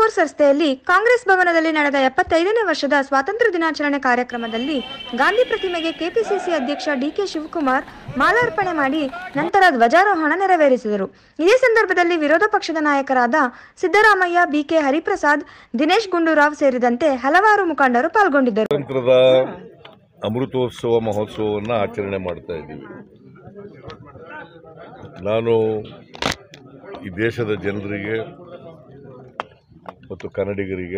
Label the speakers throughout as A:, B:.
A: force ರಸ್ತೆಯಲ್ಲಿ ಕಾಂಗ್ರೆಸ್ ಭವನದಲ್ಲಿ ನಡೆದ ಎಪ್ಪತ್ತೈದನೇ ವರ್ಷದ ಸ್ವಾತಂತ್ರ್ಯ ದಿನಾಚರಣೆ ಕಾರ್ಯಕ್ರಮದಲ್ಲಿ ಗಾಂಧಿ ಪ್ರತಿಮೆಗೆ ಕೆಪಿಸಿಸಿ ಅಧ್ಯಕ್ಷ ಡಿಕೆ ಶಿವಕುಮಾರ್ ಮಾಲಾರ್ಪಣೆ ಮಾಡಿ ನಂತರ ಧ್ವಜಾರೋಹಣ ನೆರವೇರಿಸಿದರು ಇದೇ ಸಂದರ್ಭದಲ್ಲಿ ವಿರೋಧ ಪಕ್ಷದ ನಾಯಕರಾದ ಸಿದ್ದರಾಮಯ್ಯ ಬಿಕೆ ಹರಿಪ್ರಸಾದ್ ದಿನೇಶ್ ಗುಂಡೂರಾವ್ ಸೇರಿದಂತೆ ಹಲವಾರು ಮುಖಂಡರು ಪಾಲ್ಗೊಂಡಿದ್ದರು
B: ಸ್ವಾತಂತ್ರ್ಯದ ಅಮೃತೋತ್ಸವ ಮಹೋತ್ಸವವನ್ನು ಆಚರಣೆ ಮಾಡ್ತಾ ಇದ್ದೀವಿ ನಾನು ಈ ದೇಶದ ಜನರಿಗೆ ಮತ್ತು ಕನ್ನಡಿಗರಿಗೆ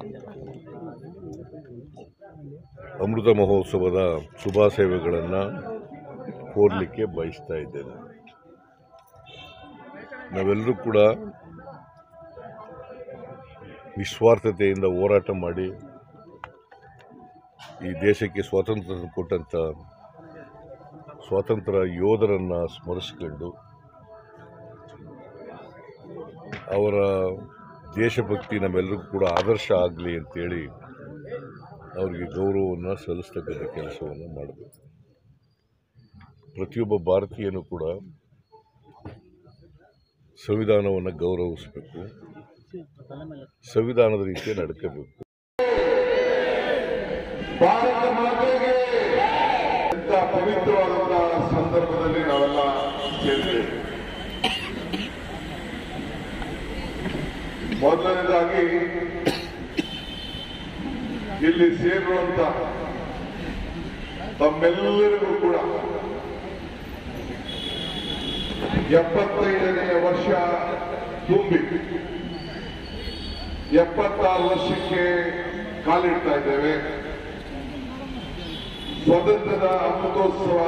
B: ಅಮೃತ ಮಹೋತ್ಸವದ ಶುಭಾಶಯಗಳನ್ನು ಕೋರಲಿಕ್ಕೆ ಬಯಸ್ತಾ ಇದ್ದೇನೆ ನಾವೆಲ್ಲರೂ ಕೂಡ ನಿಸ್ವಾರ್ಥತೆಯಿಂದ ಹೋರಾಟ ಮಾಡಿ ಈ ದೇಶಕ್ಕೆ ಸ್ವಾತಂತ್ರ್ಯ ಕೊಟ್ಟಂಥ ಸ್ವಾತಂತ್ರ್ಯ ಯೋಧರನ್ನು ಸ್ಮರಿಸ್ಕೊಂಡು ಅವರ ದೇಶಭಕ್ತಿ ನಮ್ಮೆಲ್ಲರಿಗೂ ಕೂಡ ಆದರ್ಶ ಆಗಲಿ ಅಂತೇಳಿ ಅವರಿಗೆ ಗೌರವವನ್ನು ಸಲ್ಲಿಸ್ತಕ್ಕಂಥ ಕೆಲಸವನ್ನು ಮಾಡಬೇಕು ಪ್ರತಿಯೊಬ್ಬ ಭಾರತೀಯನೂ ಕೂಡ ಸಂವಿಧಾನವನ್ನು ಗೌರವಿಸಬೇಕು ಸಂವಿಧಾನದ ರೀತಿಯ ನಡ್ಕೋಬೇಕು
C: ಭಾರತ ಮಾತೆಗೆ ಎಂತ ಪವಿತ್ರವಾದಂತಹ ಸಂದರ್ಭದಲ್ಲಿ ನಾವೆಲ್ಲ ಸೇರಿದ್ದೇವೆ ಮೊದಲನೇದಾಗಿ ಇಲ್ಲಿ ಸೇರುವಂತ ತಮ್ಮೆಲ್ಲರಿಗೂ ಕೂಡ ಎಪ್ಪತ್ತೈದನೆಯ ವರ್ಷ ತುಂಬಿ ಎಪ್ಪತ್ತಾರು ವರ್ಷಕ್ಕೆ ಕಾಲಿಡ್ತಾ ಇದ್ದೇವೆ ಸ್ವಾತಂತ್ರ್ಯದ ಅಮೃತೋತ್ಸವ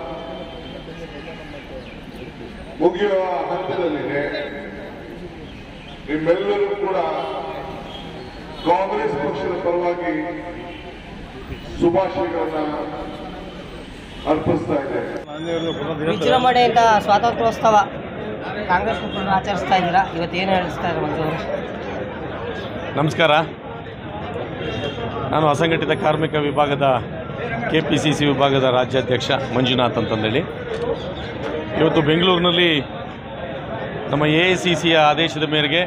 C: ಮುಗಿಯುವ ಹಂತದಲ್ಲಿದೆ ನಿಮ್ಮೆಲ್ಲರೂ ಕೂಡ ಕಾಂಗ್ರೆಸ್ ಪಕ್ಷದ ಪರವಾಗಿ ಶುಭಾಶಯಗಳನ್ನ ಅರ್ಪಿಸ್ತಾ ಇದ್ದೇನೆ
D: ವಿಜೃಂಭಣೆಯಿಂದ ಸ್ವಾತಂತ್ರ್ಯೋತ್ಸವ ಕಾಂಗ್ರೆಸ್ ಮುಖಂಡರು ಆಚರಿಸ್ತಾ ಇದ್ದೀರಾ ಇವತ್ತು ಏನು ಹೇಳಿಸ್ತಾ ಇದ್ದಾರೆ ಮಂಜು ಅವರು
E: ನಮಸ್ಕಾರ ನಾನು ಅಸಂಘಟಿತ ಕಾರ್ಮಿಕ ವಿಭಾಗದ ಕೆ ಪಿ ಸಿ ಸಿ ವಿಭಾಗದ ರಾಜ್ಯಾಧ್ಯಕ್ಷ ಮಂಜುನಾಥ್ ಅಂತಂದೇಳಿ ಇವತ್ತು ಬೆಂಗಳೂರಿನಲ್ಲಿ ನಮ್ಮ ಎ ಐ ಸಿ ಸಿಯ ಆದೇಶದ ಮೇರೆಗೆ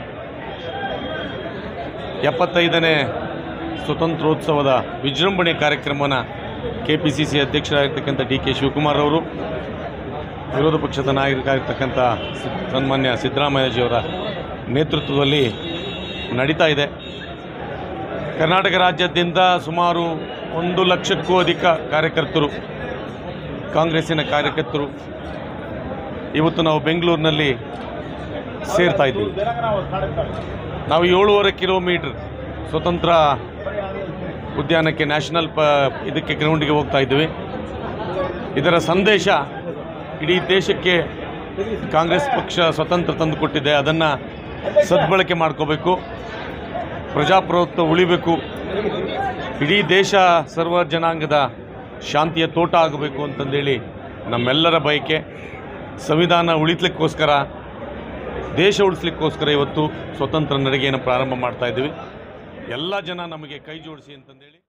E: ಎಪ್ಪತ್ತೈದನೇ ಸ್ವತಂತ್ರೋತ್ಸವದ ವಿಜೃಂಭಣೆ ಕಾರ್ಯಕ್ರಮನ ಕೆ ಪಿ ಸಿ ಸಿ ಅಧ್ಯಕ್ಷರಾಗಿರ್ತಕ್ಕಂಥ ಡಿ ಕೆ ಶಿವಕುಮಾರ್ ಅವರು ವಿರೋಧ ಪಕ್ಷದ ನಾಯಕರಾಗಿರ್ತಕ್ಕಂಥ ಸಿ- ಸನ್ಮಾನ್ಯ ಸಿದ್ದರಾಮಯ್ಯಜಿಯವರ ನೇತೃತ್ವದಲ್ಲಿ ನಡೀತಾ ಇದೆ ಕರ್ನಾಟಕ ರಾಜ್ಯಾದ್ಯಂತ ಸುಮಾರು ಒಂದು ಲಕ್ಷಕ್ಕೂ ಅಧಿಕ ಕಾರ್ಯಕರ್ತರು ಕಾಂಗ್ರೆಸ್ಸಿನ ಕಾರ್ಯಕರ್ತರು ಇವತ್ತು ನಾವು ಬೆಂಗಳೂರಿನಲ್ಲಿ ಸೇರ್ತಾ ಇದ್ದೀವಿ ನಾವು ಏಳೂವರೆ ಕಿಲೋಮೀಟ್ರ್ ಸ್ವತಂತ್ರ ಉದ್ಯಾನಕ್ಕೆ ನ್ಯಾಷನಲ್ ಪ ಇದಕ್ಕೆ ಗ್ರೌಂಡಿಗೆ ಹೋಗ್ತಾ ಇದ್ದೀವಿ ಇದರ ಸಂದೇಶ ಇಡೀ ದೇಶಕ್ಕೆ ಕಾಂಗ್ರೆಸ್ ಪಕ್ಷ ಸ್ವತಂತ್ರ ತಂದು ಕೊಟ್ಟಿದೆ ಅದನ್ನು ಸದ್ಬಳಕೆ ಮಾಡ್ಕೋಬೇಕು ಪ್ರಜಾಪ್ರಭುತ್ವ ಉಳಿಬೇಕು ಇಡೀ ದೇಶ ಸರ್ವ ಜನಾಂಗದ ಶಾಂತಿಯ ತೋಟ ಆಗಬೇಕು ಅಂತಂದೇಳಿ ನಮ್ಮೆಲ್ಲರ ಬಯಕೆ ಸಂವಿಧಾನ ಉಳಿಸ್ಲಿಕ್ಕೋಸ್ಕರ ದೇಶ ಉಳಿಸ್ಲಿಕ್ಕೋಸ್ಕರ ಇವತ್ತು ಸ್ವತಂತ್ರ ನಡಿಗೆಯನ್ನು ಪ್ರಾರಂಭ ಮಾಡ್ತಾ ಇದ್ದೀವಿ ಎಲ್ಲ ಜನ ನಮಗೆ ಕೈ ಜೋಡಿಸಿ ಅಂತಂದೇಳಿ